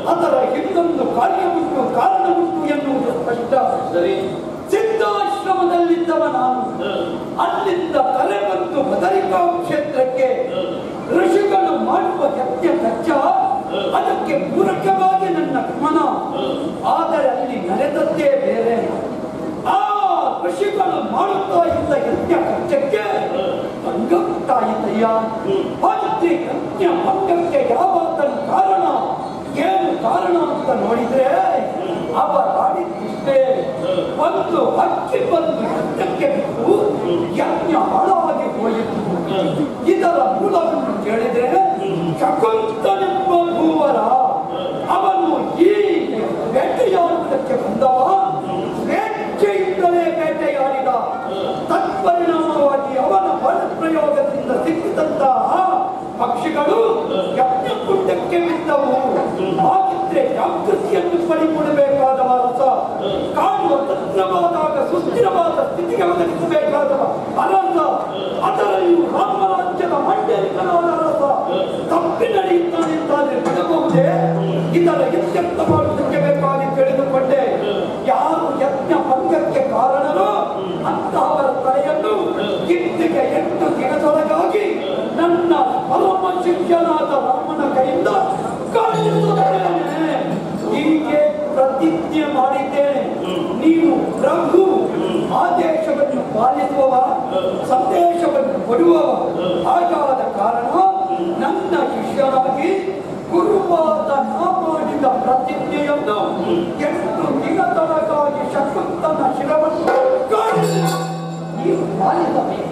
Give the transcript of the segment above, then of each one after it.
ಅದರ ಹಿಂದೊಂದು ಕಾರ್ಯವುಂಟು ಕಾರಣವುಂಟು ಎನ್ನುವುದು ಸ್ಪಷ್ಟ ಸರಿ ಸಿದ್ಧಾಶ್ರಮದಲ್ಲಿದ್ದವ ನಾನು ಅಲ್ಲಿಂದ ಕರೆ ಬಂದು ಬದರಿಕಾ ಕ್ಷೇತ್ರಕ್ಕೆ ಋಷಿಗಳು ಮಾಡುವ ಯಜ್ಞ ಕಚ್ಚ ಅದಕ್ಕೆ ಪೂರಕವಾಗಿ ನನ್ನ ಗಮನ ಆದರೆ ಅಲ್ಲಿ ನಡೆದದ್ದೇ ಬೇರೆ ಆ ಋಷಿಗಳು ಮಾಡುತ್ತಾ ಇದ್ದ ಯಜ್ಞ ಕಚ್ಚಕ್ಕೆ ಭಂಗವುಂಟಾಯಿತಯ್ಯ ಹಾಗಿದ್ರೆ ಯಜ್ಞ ಭಂಗಕ್ಕೆ ಯಾವಾತನ ಕಾರಣ ಏನು ಕಾರಣ ಅಂತ ನೋಡಿದ್ರೆ ಅವರಾಡಿದ್ದಿಷ್ಟೇ ಒಂದು ಹಕ್ಕಿ ಬಂದು ಯಜ್ಞಕ್ಕೆ ಬಿಟ್ಟು ಯಜ್ಞ ಹಾಳಾಗಿ ಹೋಯಿತು ಇದರ ಮೂಲವನ್ನು ಕೇಳಿದ್ರೆ ಶಕುಂತನೆಂಬ ಭೂವರ ಅವನು ಈ ಬೇಟೆಯಾಡುವುದಕ್ಕೆ ಬಂದವ ಸ್ವೇಚ್ಛೆಯಿಂದಲೇ ಬೇಟೆಯಾಡಿದ ತತ್ಪರಿಣಾಮವಾಗಿ ಅವನ ಬಲಪ್ರಯೋಗದಿಂದ ಸಿಕ್ಕಿದಂತಹ ಪಕ್ಷಿಗಳು ಯಜ್ಞ ಕುಂಡಕ್ಕೆ ಬಿದ್ದವು ಹಾಗಿದ್ರೆ ಜಾಗೃತಿಯನ್ನು ಪಡಿಕೊಡಬೇಕಾದವ ರಸ ಕಾಣುವ ತತ್ವವಾದಾಗ ಸುಸ್ಥಿರವಾದ ಸ್ಥಿತಿಗೆ ಒದಗಿಸಬೇಕಾದವ ಅರಸ ಅದರಲ್ಲಿಯೂ ರಾಮರಾಜ್ಯದ ಮಂಡ್ಯರಿಕನಾದ ರಸ ತಪ್ಪಿ ನಡೆಯುತ್ತಾನೆ ಬಿಡಬಹುದೇ ಇದರ ಇತ್ಯರ್ಥ ಮಾಡುವುದಕ್ಕೆ ಬೇಕಾಗಿ ತಿಳಿದುಕೊಂಡೆ ಯಾರು ಯಜ್ಞ ಭಂಗಕ್ಕೆ ಕಾರಣರು ಅಂತಹವರ ತಲೆಯನ್ನು ಕಿತ್ತಿಗೆ ಎಂಟು ದಿನದೊಳಗಾಗಿ ನನ್ನ ಪರಮ ಶಿಷ್ಯನಾದ ರಾಮನ ಕೈಯಿಂದ ಕಾಣಿಸುತ್ತೇನೆ ಹೀಗೆ ಪ್ರತಿಜ್ಞೆ ಮಾಡಿದ್ದೇನೆ ನೀನು ಪ್ರಭು ಆದೇಶವನ್ನು ಪಾಲಿಸುವವ ಸಂದೇಶವನ್ನು ಕೊಡುವವ ಹಾಗಾದ ಕಾರಣ ನನ್ನ ಶಿಷ್ಯರಾಗಿ ಗುರುವಾದ ನಾ ಮಾಡಿದ ಪ್ರತಿಜ್ಞೆಯನ್ನು ಎಂಟು ದಿನದೊಳಗಾಗಿ ಶಕುಂತನ ಶಿರವನ್ನು ಕಾಣಿಸಿ ನೀವು ಪಾಲಿಸಬೇಕು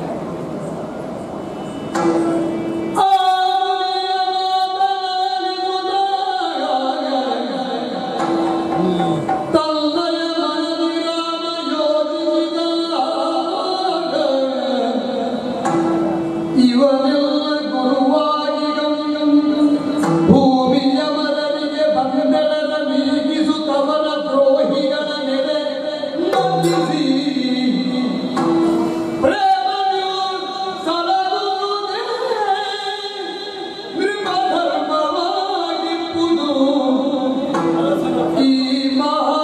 ಇವನೆಲ್ಲ ಗುರುವಾಗಿ ಭೂಮಿಯ ಮರರಿಗೆ ಬಂದೆಳದ ನೀಗಿಸುತ್ತವರ ದ್ರೋಹಿಗಳ ನೆಲೆ ನಂದಿಸಿ ಪ್ರೇಮವು ಸಲಹುವುದೇ ನೃಪಧರ್ಮವಾಗಿಪ್ಪುದು ಈ ಮಹಾ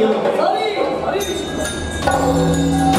ಎಂದು ಕರೆ ಸರಿ ಸರಿ